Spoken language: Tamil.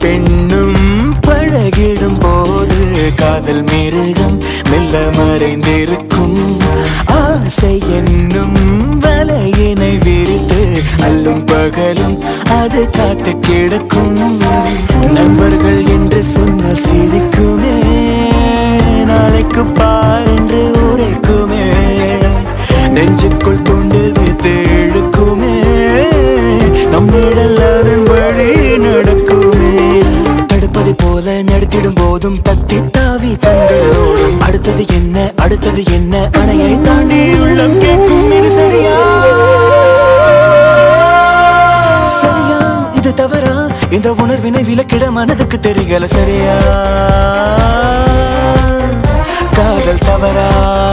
பெண்ணும் பழகிடும் போது காதல் மிருகம் மெல்ல மறைந்திருக்கும் ஆசை என்னும் வலையினை விரித்து அல்லும் பகலும் அது காத்து கிடக்கும் நண்பர்கள் என்று சொன்னால் சிரிக்குமே நாளைக்கு பார் என்று உரைக்குமே நெஞ்சுக்குள் தூண்டில் வைத்து இழுக்குமே நம்மிடல் அதன் வழி நடக்குமே தடுப்பதை போல நடத்திடும் போதும் தத்தி தாவி கண்களோடும் அடுத்தது என்ன அடுத்தது என்ன அணையை தாண்டி உள்ளம் கேட்கும் இது சரியா சரியா இது தவறா இந்த உணர்வினை விலக்கிட மனதுக்கு தெரியல சரியா காதல் தவறா